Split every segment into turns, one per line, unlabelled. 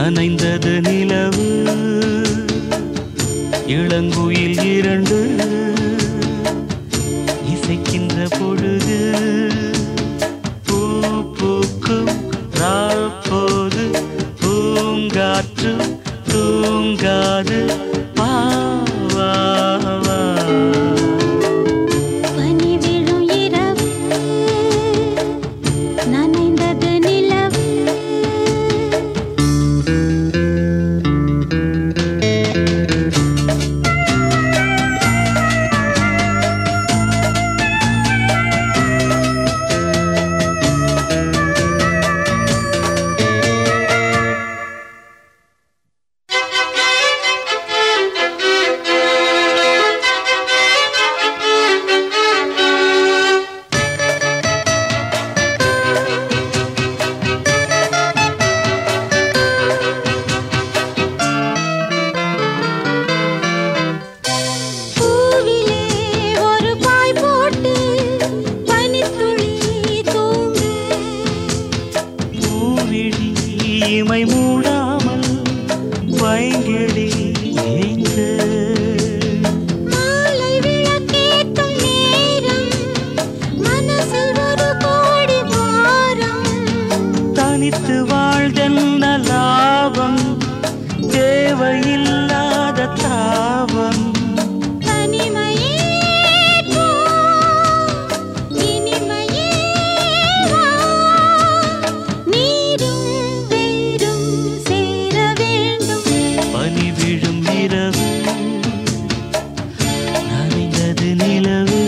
நனைந்தது நிலவு இளங்குயில் இரண்டு இசைக்கின்ற பொழுது பூ பூக்கும் ராப்போது பூங்காற்று தூங்காது வா, வா, வா.
பனி விழும் இரவு நனைந்தது நிலவு பூவிலே ஒரு பாய் போட்டு பனித்துளி தூங்கு
பூவிழி இமை மூடாமல் பைங்கிழி ஏங்க
மாலை விளக்கேற்றும் நேரம் மனசில் ஒரு கோடி வாரம்
தனித்து வாழ்தென்ன லாபம் தேவையில்லாத தாபம்
தனிமையே போ, இனிமையே வா. நீரும் வேரும் சேர வேண்டும்
பனி விழும் இரவு நனைந்தது நிலவு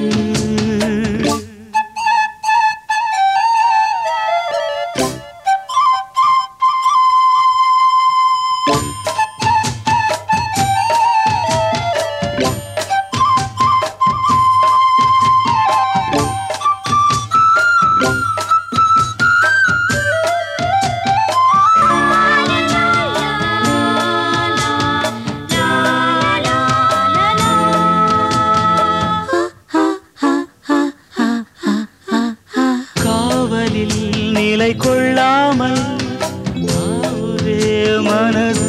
காவலில் நிலை கொள்ளாமல் ஆவுதே மனது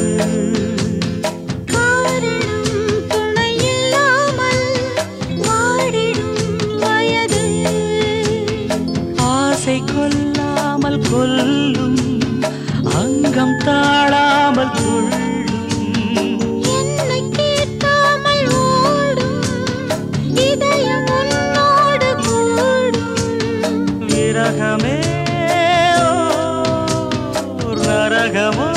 காரணம் துணையில்லாமல் வாடிடும் வயது
ஆசை கொல்லாமல் கொல்லும் அங்கம் தாழாமல் துள்ளும்
என்னை கேட்காமல் ஓடும் இதயம் உன்னோடு கூடும்
விரகமே ஓ, நரகமோ